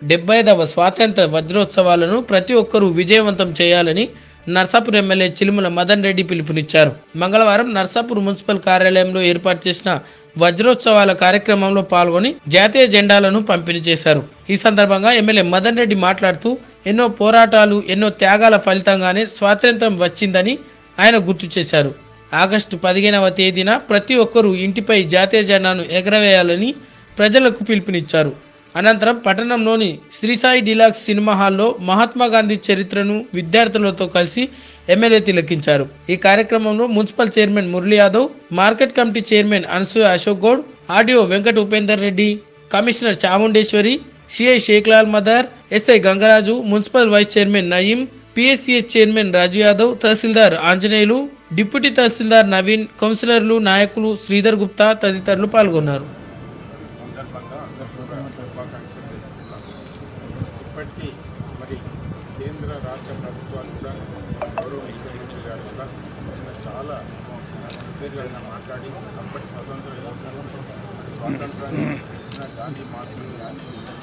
డెబ్బై ఐదవ స్వాతంత్ర వజ్రోత్సవాలను ప్రతి ఒక్కరూ విజయవంతం చేయాలని నర్సాపూర్ ఎమ్మెల్యే చిలుముల మదన్ రెడ్డి పిలుపునిచ్చారు మంగళవారం నర్సాపూర్ మున్సిపల్ కార్యాలయంలో ఏర్పాటు చేసిన వజ్రోత్సవాల కార్యక్రమంలో పాల్గొని జాతీయ జెండాలను పంపిణీ చేశారు ఈ సందర్భంగా ఎమ్మెల్యే మదన్ రెడ్డి మాట్లాడుతూ ఎన్నో పోరాటాలు ఎన్నో త్యాగాల ఫలితంగానే స్వాతంత్రం వచ్చిందని ఆయన గుర్తు చేశారు ఆగస్టు పదిహేనవ తేదీన ప్రతి ఒక్కరూ ఇంటిపై జాతీయ జెండాను ఎగరవేయాలని ప్రజలకు పిలుపునిచ్చారు అనంతరం పట్టణంలోని శ్రీసాయి డిలాక్స్ సినిమా హాల్లో మహాత్మా గాంధీ చరిత్రను విద్యార్థులతో కలిసి ఎమ్మెల్యే తిలకించారు ఈ కార్యక్రమంలో municipal chairman Murali Yadav market committee chairman Anasuya Ashok Goud RDO Venkata Upender Reddy commissioner Chamundeshwari CI Sheklal మదర్ SI Gangaraju municipal vice chairman Nayeem PSCS chairman Raju Yadav తహసీల్దార్ ఆంజనేయులు డిప్యూటీ తహసీల్దార్ నవీన్ కౌన్సిలర్లు నాయకులు శ్రీధర్ గుప్తా తదితరులు పాల్గొన్నారు సందర్భంగా అందరూ కూడా శుభాకాంక్షలు తెలుపుతున్నాం ఇప్పటికీ మరి కేంద్ర రాష్ట్ర ప్రభుత్వాలు కూడా గౌరవ ముఖ్యమంత్రి గారు కూడా నిన్న చాలా సుదీర్ఘంగా మాట్లాడి అప్పటి స్వతంత్ర యోధులు మరి స్వాతంత్రాన్ని ఇచ్చిన గాంధీ మహాత్ములు కానీ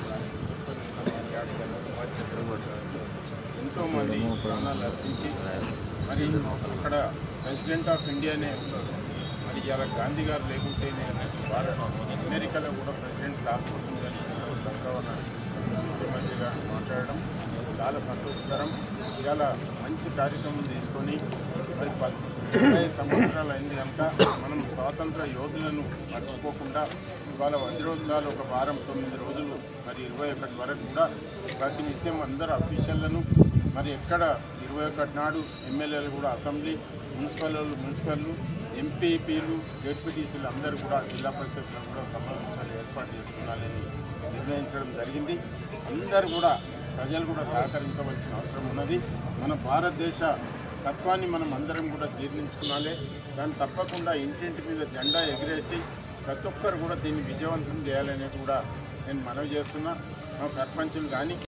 ఎంతోమంది ప్రాణాలు అర్పించి మరి అక్కడ ప్రెసిడెంట్ ఆఫ్ ఇండియానే మరి ఇలా గాంధీ గారు లేకుంటేనే భారత అమెరికాలో కూడా ప్రెసిడెంట్ కాకపోతుందని చంద్రబాబు ముఖ్యమంత్రి గారు మాట్లాడడం చాలా సంతోషకరం ఇవాళ మంచి కార్యక్రమం తీసుకొని మరి ప- ఇరవై సంవత్సరాలు అయింది కనుక మనం స్వాతంత్ర యోధులను మర్చిపోకుండా ఇవాళ వజ్రోత్సవాలు ఒక వారం తొమ్మిది రోజులు మరి ఇరవై ఒకటి వరకు కూడా ప్రతి నిత్యం అందరు అఫీషియల్లను మరి ఎక్కడ ఇరవై ఒకటి నాడు ఎమ్మెల్యేలు కూడా అసెంబ్లీ మున్సిపల్ వాళ్ళు మున్సిపల్ ఎంపీపీలు జెడ్పీటీసీలు అందరూ కూడా జిల్లా పరిషత్లో కూడా సమావేశాలు ఏర్పాటు చేసుకోవాలని నిర్ణయించడం జరిగింది అందరూ కూడా ప్రజలు కూడా సహకరించవలసిన అవసరం ఉన్నది మన భారతదేశ తత్వాన్ని మనం అందరం కూడా జీర్ణించుకోవాలి దాన్ని తప్పకుండా ఇంటింటి మీద జెండా ఎగిరేసి ప్రతి ఒక్కరు కూడా దీన్ని విజయవంతం చేయాలనేది కూడా నేను మనవి చేస్తున్నా మా సర్పంచులు కానీ